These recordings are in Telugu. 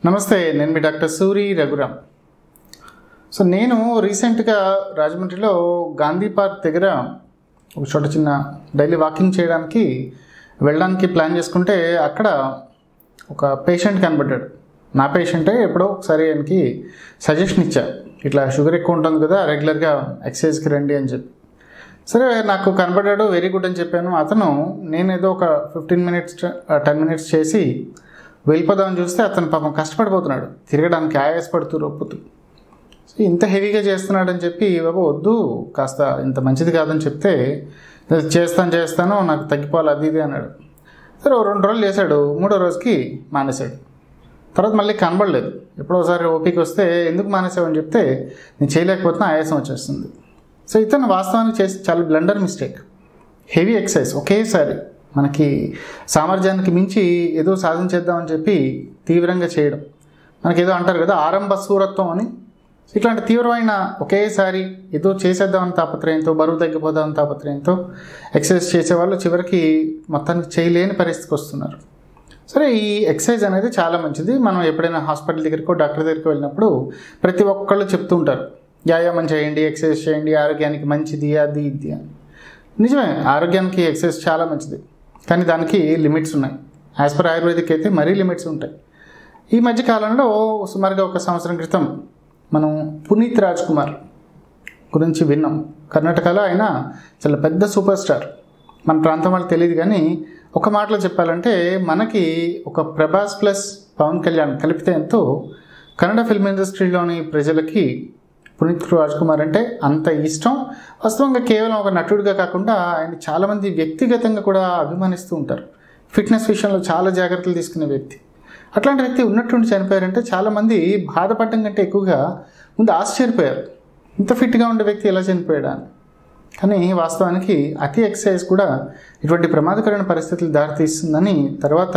నమస్తే నేను మీ డాక్టర్ సూరి రఘురామ్ సో నేను రీసెంట్గా రాజమండ్రిలో గాంధీ పార్క్ దగ్గర ఒక చోట చిన్న డైలీ వాకింగ్ చేయడానికి వెళ్ళడానికి ప్లాన్ చేసుకుంటే అక్కడ ఒక పేషెంట్ కనబడ్డాడు నా పేషెంటే ఎప్పుడో ఒకసారి ఆయనకి సజెషన్ ఇచ్చా ఇట్లా షుగర్ ఎక్కువ ఉంటుంది కదా రెగ్యులర్గా ఎక్సర్సైజ్కి రండి అని చెప్పి సరే నాకు కనబడ్డాడు వెరీ గుడ్ అని చెప్పాను అతను నేను ఏదో ఒక ఫిఫ్టీన్ మినిట్స్ టెన్ మినిట్స్ చేసి వెళ్ళిపోదామని చూస్తే అతను పాపం కష్టపడిపోతున్నాడు తిరగడానికి ఆయాసపడుతూ రొప్పుతూ సో ఇంత హెవీగా చేస్తున్నాడు అని చెప్పి బాబు వద్దు కాస్త ఇంత మంచిది కాదని చెప్తే చేస్తాను చేస్తాను నాకు తగ్గిపోవాలి అది ఇది అన్నాడు సరే ఓ రెండు రోజులు చేశాడు మూడో రోజుకి మానేశాడు తర్వాత మళ్ళీ కనబడలేదు ఎప్పుడో ఒకసారి ఓపిక వస్తే ఎందుకు మానేసావని చెప్తే నేను చేయలేకపోతున్నా ఆయాసం వచ్చేస్తుంది సో ఇతను వాస్తవానికి చేసి చాలా బ్లండర్ మిస్టేక్ హెవీ ఎక్సర్సైజ్ ఒకేసారి మనకి సామర్థ్యానికి మించి ఏదో సాధించేద్దామని చెప్పి తీవ్రంగా చేయడం మనకి ఏదో అంటారు కదా ఆరంభ సూరత్వం అని ఇట్లాంటి తీవ్రమైన ఒకేసారి ఏదో చేసేద్దామని తాపత్రయంతో బరువు తగ్గిపోదామని తాపత్రయంతో ఎక్సర్సైజ్ చేసేవాళ్ళు చివరికి మొత్తానికి చేయలేని పరిస్థితికి వస్తున్నారు సరే ఈ ఎక్సర్సైజ్ అనేది చాలా మంచిది మనం ఎప్పుడైనా హాస్పిటల్ దగ్గరకో డాక్టర్ దగ్గరికి వెళ్ళినప్పుడు ప్రతి ఒక్కళ్ళు చెప్తూ ఉంటారు వ్యాయామం చేయండి ఎక్సర్సైజ్ చేయండి ఆరోగ్యానికి మంచిది అది ఇది అని నిజమే ఆరోగ్యానికి ఎక్సర్సైజ్ చాలా మంచిది కానీ దానికి లిమిట్స్ ఉన్నాయి యాజ్ పర్ ఆయుర్వేదిక్ అయితే మరీ లిమిట్స్ ఉంటాయి ఈ మధ్య కాలంలో సుమారుగా ఒక సంవత్సరం క్రితం మనం పునీత్ రాజ్ కుమార్ గురించి విన్నాం కర్ణాటకలో ఆయన చాలా పెద్ద సూపర్ స్టార్ మన ప్రాంతం వాళ్ళకి తెలియదు కానీ ఒక మాటలో చెప్పాలంటే మనకి ఒక ప్రభాస్ ప్లస్ పవన్ కళ్యాణ్ కలిపితే ఎంతో కన్నడ ఫిల్మ్ ఇండస్ట్రీలోని ప్రజలకి పునీత్ రాజ్ కుమార్ అంటే అంత ఇష్టం వాస్తవంగా కేవలం ఒక నటుడిగా కాకుండా ఆయన చాలామంది వ్యక్తిగతంగా కూడా అభిమానిస్తూ ఉంటారు ఫిట్నెస్ విషయంలో చాలా జాగ్రత్తలు తీసుకునే వ్యక్తి అట్లాంటి వ్యక్తి ఉన్నట్టుండి చనిపోయారంటే చాలామంది బాధపడడం కంటే ఎక్కువగా ముందు ఆశ్చర్యపోయారు ఇంత ఫిట్గా ఉండే వ్యక్తి ఎలా చనిపోయాడా అని కానీ వాస్తవానికి అతి ఎక్సర్సైజ్ కూడా ఇటువంటి ప్రమాదకరమైన పరిస్థితులు దారితీస్తుందని తర్వాత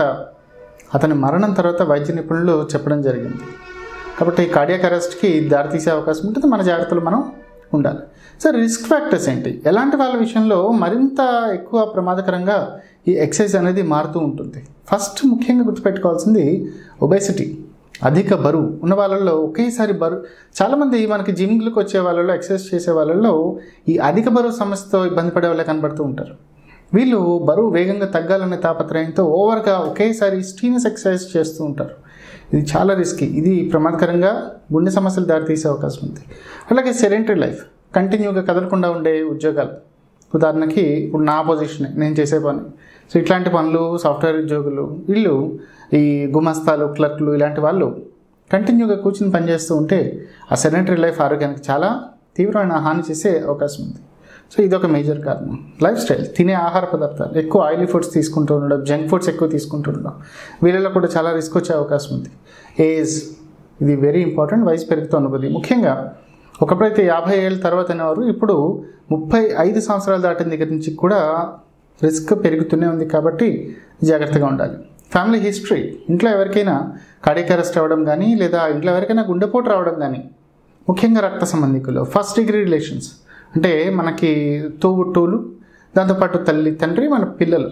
అతని మరణం తర్వాత వైద్య నిపుణులు చెప్పడం జరిగింది కాబట్టి కార్డియాక్ అరెస్ట్కి దారితీసే అవకాశం ఉంటుంది మన జాగ్రత్తలు మనం ఉండాలి సార్ రిస్క్ ఫ్యాక్టర్స్ ఏంటి ఎలాంటి వాళ్ళ విషయంలో మరింత ఎక్కువ ప్రమాదకరంగా ఈ ఎక్సర్సైజ్ అనేది మారుతూ ఉంటుంది ఫస్ట్ ముఖ్యంగా గుర్తుపెట్టుకోవాల్సింది ఒబేసిటీ అధిక బరువు ఉన్న వాళ్ళల్లో ఒకేసారి బరువు చాలామంది మనకి జిమ్లకు వచ్చే వాళ్ళలో ఎక్సర్సైజ్ చేసే వాళ్ళలో ఈ అధిక బరువు సమస్యతో ఇబ్బంది పడే వాళ్ళే కనబడుతూ ఉంటారు వీళ్ళు బరువు వేగంగా తగ్గాలనే తాపత్రయంతో ఓవర్గా ఒకేసారి స్టీనస్ ఎక్సర్సైజ్ చేస్తూ ఉంటారు ఇది చాలా రిస్కీ ఇది ప్రమాదకరంగా గుండె సమస్యలు దారితీసే అవకాశం ఉంది అలాగే సెరెంటరీ లైఫ్ కంటిన్యూగా కదలకుండా ఉండే ఉద్యోగాలు ఉదాహరణకి ఇప్పుడు నా పొజిషన్ నేను చేసే పని సో ఇట్లాంటి పనులు సాఫ్ట్వేర్ ఉద్యోగులు వీళ్ళు ఈ గుమస్తాలు క్లర్క్లు ఇలాంటి వాళ్ళు కంటిన్యూగా కూర్చుని పనిచేస్తూ ఉంటే ఆ సెడెంటరీ లైఫ్ ఆరోగ్యానికి చాలా తీవ్రమైన హాని చేసే అవకాశం ఉంది సో ఇది ఒక మేజర్ కారణం లైఫ్ స్టైల్ తినే ఆహార పదార్థాలు ఎక్కువ ఆయిలీ ఫుడ్స్ తీసుకుంటూ ఉండడం జంక్ ఫుడ్స్ ఎక్కువ తీసుకుంటూ ఉండడం వీళ్ళలో కూడా చాలా రిస్క్ వచ్చే అవకాశం ఉంది ఏజ్ ఇది వెరీ ఇంపార్టెంట్ వయసు పెరుగుతున్న కొద్ది ముఖ్యంగా ఒకప్పుడైతే యాభై ఏళ్ళ తర్వాత అనేవారు ఇప్పుడు ముప్పై ఐదు సంవత్సరాలు దాటిన దగ్గర నుంచి కూడా రిస్క్ పెరుగుతూనే ఉంది కాబట్టి జాగ్రత్తగా ఉండాలి ఫ్యామిలీ హిస్టరీ ఇంట్లో ఎవరికైనా కార్డియక్ అరెస్ట్ అవ్వడం కానీ లేదా ఇంట్లో ఎవరికైనా గుండెపోటు రావడం కానీ ముఖ్యంగా రక్త సంబంధికులు ఫస్ట్ డిగ్రీ రిలేషన్స్ అంటే మనకి తోబుట్టువులు దాంతోపాటు తల్లి తండ్రి మన పిల్లలు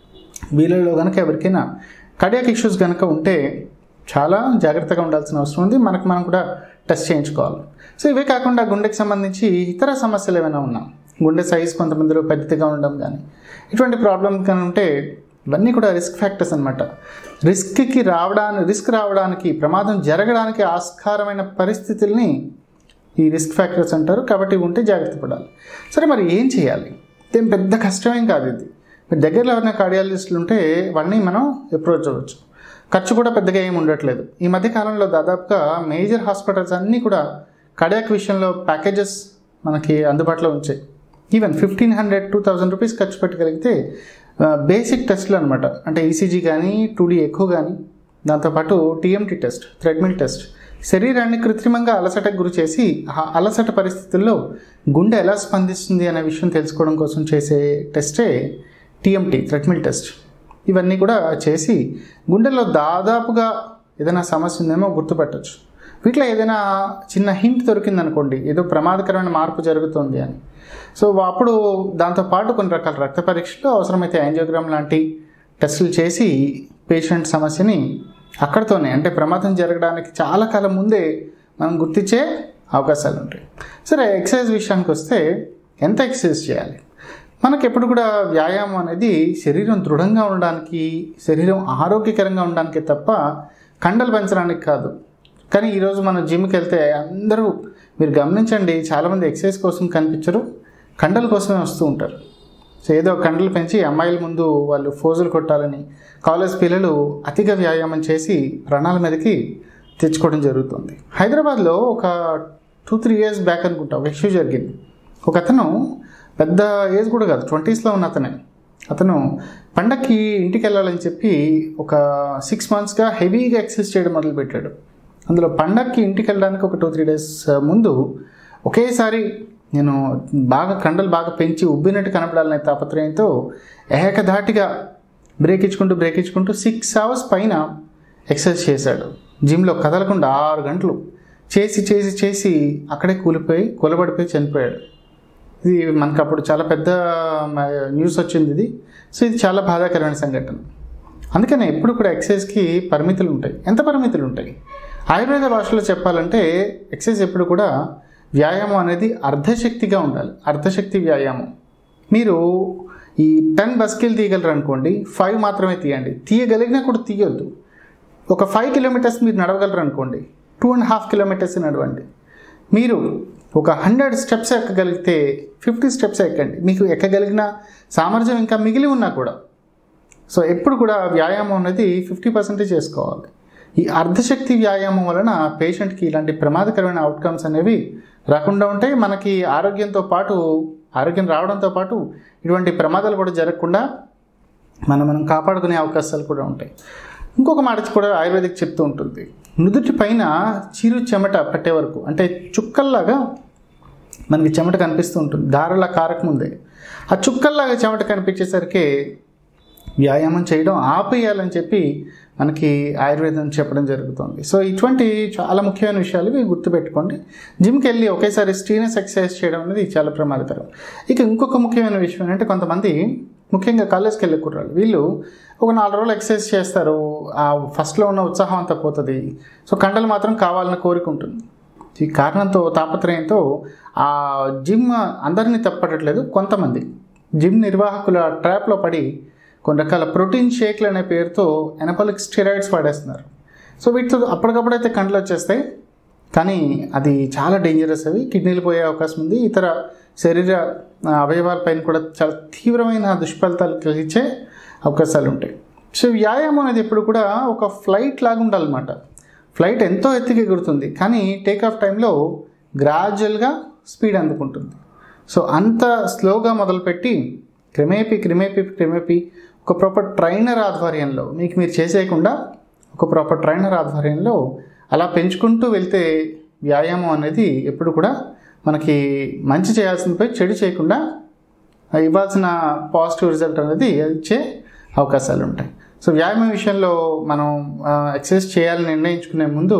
వీళ్ళలో కనుక ఎవరికైనా కార్డియాక్ ఇష్యూస్ కనుక ఉంటే చాలా జాగ్రత్తగా ఉండాల్సిన అవసరం ఉంది మనకు మనం కూడా టెస్ట్ చేయించుకోవాలి సో ఇవే కాకుండా గుండెకి సంబంధించి ఇతర సమస్యలు ఏమైనా ఉన్నా గుండె సైజ్ కొంతమందిలో పెద్దగా ఉండడం కానీ ఇటువంటి ప్రాబ్లమ్ కానీ ఉంటే ఇవన్నీ కూడా రిస్క్ ఫ్యాక్టర్స్ అనమాట రిస్క్కి రావడానికి రిస్క్ రావడానికి ప్రమాదం జరగడానికి ఆస్కారమైన పరిస్థితుల్ని ఈ రిస్క్ ఫ్యాక్టర్స్ అంటారు కాబట్టి ఉంటే జాగ్రత్త పడాలి సరే మరి ఏం చేయాలి ఏం పెద్ద కష్టమేం కాదు ఇది మీరు దగ్గరలో ఎవరైనా కార్డియాలజిస్టులు ఉంటే వాడిని మనం అప్రోచ్ అవ్వచ్చు ఖర్చు కూడా పెద్దగా ఏమి ఉండట్లేదు ఈ మధ్య కాలంలో దాదాపుగా మేజర్ హాస్పిటల్స్ అన్నీ కూడా కార్డియాక్ విషయంలో ప్యాకేజెస్ మనకి అందుబాటులో ఉంచాయి even fifteen hundred two thousand rupees ఖర్చు పెట్టగలిగితే బేసిక్ టెస్ట్లు అనమాట అంటే ఈసీజీ కానీ టూడీ ఎక్కువ కానీ దాంతోపాటు టీఎంటీ టెస్ట్ థ్రెడ్మిల్ టెస్ట్ శరీరాన్ని కృత్రిమంగా అలసటకు గురి చేసి ఆ అలసట పరిస్థితుల్లో గుండె ఎలా స్పందిస్తుంది అనే విషయం తెలుసుకోవడం కోసం చేసే టెస్టే టీఎంటీ థ్రెడ్మిల్ టెస్ట్ ఇవన్నీ కూడా చేసి గుండెలో దాదాపుగా ఏదైనా సమస్య ఉందేమో గుర్తుపెట్టచ్చు వీటిలో ఏదైనా చిన్న హింట్ దొరికిందనుకోండి ఏదో ప్రమాదకరమైన మార్పు జరుగుతుంది అని సో అప్పుడు దాంతోపాటు కొన్ని రకాల రక్త పరీక్షలు అవసరమైతే యాంజియోగ్రామ్ లాంటి టెస్టులు చేసి పేషెంట్ సమస్యని అక్కడితోనే అంటే ప్రమాదం జరగడానికి చాలా కాలం ముందే మనం గుర్తించే అవకాశాలు ఉంటాయి సరే ఎక్సర్సైజ్ విషయానికి వస్తే ఎంత ఎక్సర్సైజ్ చేయాలి మనకి ఎప్పుడు కూడా వ్యాయామం అనేది శరీరం దృఢంగా ఉండడానికి శరీరం ఆరోగ్యకరంగా ఉండడానికి తప్ప కండలు పెంచడానికి కాదు కానీ ఈరోజు మనం జిమ్కి వెళ్తే అందరూ మీరు గమనించండి చాలామంది ఎక్సర్సైజ్ కోసం కనిపించరు కండల కోసమే వస్తూ ఉంటారు సో ఏదో కండలు పెంచి అమ్మాయిల ముందు వాళ్ళు ఫోజులు కొట్టాలని కాలేజ్ పిల్లలు అతిగా వ్యాయామం చేసి ప్రాణాల మీదకి తెచ్చుకోవడం జరుగుతుంది హైదరాబాద్లో ఒక టూ త్రీ ఇయర్స్ బ్యాక్ అనుకుంటా ఒక ఇష్యూ జరిగింది ఒక అతను పెద్ద ఏజ్ కూడా కాదు ట్వంటీస్లో ఉన్న అతనే అతను పండక్కి ఇంటికి వెళ్ళాలని చెప్పి ఒక సిక్స్ మంత్స్గా హెవీగా ఎక్సర్సైజ్ చేయడం మొదలుపెట్టాడు అందులో పండక్కి ఇంటికి వెళ్ళడానికి ఒక టూ త్రీ డేస్ ముందు ఒకేసారి నేను బాగా కండలు బాగా పెంచి ఉబ్బినట్టు కనపడాలనే తాపత్రయంతో ఏకధాటిగా బ్రేక్ ఇచ్చుకుంటూ బ్రేక్ ఇచ్చుకుంటూ సిక్స్ అవర్స్ పైన ఎక్సర్సైజ్ చేశాడు జిమ్లో కదలకుండా ఆరు గంటలు చేసి చేసి చేసి అక్కడే కూలిపోయి కూలబడిపోయి చనిపోయాడు ఇది మనకు అప్పుడు చాలా పెద్ద న్యూస్ వచ్చింది ఇది సో ఇది చాలా బాధాకరమైన సంఘటన అందుకనే ఎప్పుడు కూడా ఎక్సైజ్కి పరిమితులు ఉంటాయి ఎంత పరిమితులు ఉంటాయి ఆయుర్వేద భాషలో చెప్పాలంటే ఎక్సైజ్ ఎప్పుడు కూడా వ్యాయామం అనేది అర్ధశక్తిగా ఉండాలి అర్ధశక్తి వ్యాయామం మీరు ఈ టెన్ బస్కిల్ తీయగలరు అనుకోండి ఫైవ్ మాత్రమే తీయండి తీయగలిగినా కూడా తీయొద్దు ఒక ఫైవ్ కిలోమీటర్స్ మీరు నడవగలరు అనుకోండి టూ అండ్ హాఫ్ కిలోమీటర్స్ నడవండి మీరు ఒక హండ్రెడ్ స్టెప్స్ ఎక్కగలిగితే ఫిఫ్టీ స్టెప్స్ ఎక్కండి మీకు ఎక్కగలిగిన సామర్థ్యం ఇంకా మిగిలి ఉన్నా కూడా సో ఎప్పుడు కూడా వ్యాయామం అనేది ఫిఫ్టీ పర్సెంటేజ్ చేసుకోవాలి ఈ అర్ధశక్తి వ్యాయామం వలన పేషెంట్కి ఇలాంటి ప్రమాదకరమైన అవుట్కమ్స్ అనేవి రాకుండా ఉంటాయి మనకి ఆరోగ్యంతో పాటు ఆరోగ్యం రావడంతో పాటు ఇటువంటి ప్రమాదాలు కూడా జరగకుండా మనం మనం కాపాడుకునే అవకాశాలు కూడా ఉంటాయి ఇంకొక మాట కూడా ఆయుర్వేదిక్ చెప్తూ ఉంటుంది నుదుటి పైన చిరు చెమట పట్టే వరకు అంటే చుక్కల్లాగా మనకి చెమట కనిపిస్తూ ఉంటుంది దారుల కారక ముందే ఆ చుక్కల్లాగా చెమట కనిపించేసరికి వ్యాయామం చేయడం ఆపేయాలని చెప్పి మనకి ఆయుర్వేదం చెప్పడం జరుగుతుంది సో ఇటువంటి చాలా ముఖ్యమైన విషయాలు ఇవి గుర్తుపెట్టుకోండి జిమ్కి వెళ్ళి ఒకేసారి స్టీనస్ ఎక్సర్సైజ్ చేయడం అనేది చాలా ప్రమాదకరం ఇక ఇంకొక ముఖ్యమైన విషయం ఏంటంటే కొంతమంది ముఖ్యంగా కాలేజ్కి వెళ్ళే కుర్రాళ్ళు వీళ్ళు ఒక నాలుగు రోజులు ఎక్సర్సైజ్ చేస్తారు ఆ ఫస్ట్లో ఉన్న ఉత్సాహం అంతా పోతుంది సో కండలు మాత్రం కావాలని కోరిక ఉంటుంది ఈ కారణంతో తాపత్రయంతో ఆ జిమ్ అందరినీ తప్పట్లేదు కొంతమంది జిమ్ నిర్వాహకుల ట్రాప్లో పడి కొన్ని రకాల ప్రోటీన్ షేక్లు అనే పేరుతో ఎనపాలిక్ స్టెరాయిడ్స్ వాడేస్తున్నారు సో వీటితో అప్పటికప్పుడైతే కండ్లు వచ్చేస్తాయి కానీ అది చాలా డేంజరస్ అవి కిడ్నీలు పోయే అవకాశం ఉంది ఇతర శరీర అవయవాలపైన కూడా చాలా తీవ్రమైన దుష్ఫలితాలు కలిగించే అవకాశాలు ఉంటాయి సో వ్యాయామం అనేది ఎప్పుడు కూడా ఒక ఫ్లైట్ లాగా ఉండాలన్నమాట ఫ్లైట్ ఎంతో ఎత్తుకి ఎగురుతుంది కానీ టేక్ ఆఫ్ టైంలో గ్రాడ్యువల్గా స్పీడ్ అందుకుంటుంది సో అంత స్లోగా మొదలుపెట్టి క్రమేపీ క్రమేపీ క్రమేపీ ఒక ప్రాపర్ ట్రైనర్ ఆధ్వర్యంలో మీకు మీరు చేసేయకుండా ఒక ప్రాపర్ ట్రైనర్ ఆధ్వర్యంలో అలా పెంచుకుంటూ వెళ్తే వ్యాయామం అనేది ఎప్పుడు కూడా మనకి మంచి చేయాల్సిందిపై చెడు చేయకుండా ఇవ్వాల్సిన పాజిటివ్ రిజల్ట్ అనేది ఇచ్చే అవకాశాలు ఉంటాయి సో వ్యాయామం విషయంలో మనం ఎక్సర్సైజ్ చేయాలని నిర్ణయించుకునే ముందు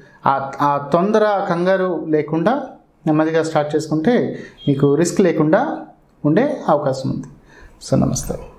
ఆ తొందర కంగారు లేకుండా నెమ్మదిగా స్టార్ట్ చేసుకుంటే మీకు రిస్క్ లేకుండా ఉండే అవకాశం ఉంది సో నమస్తే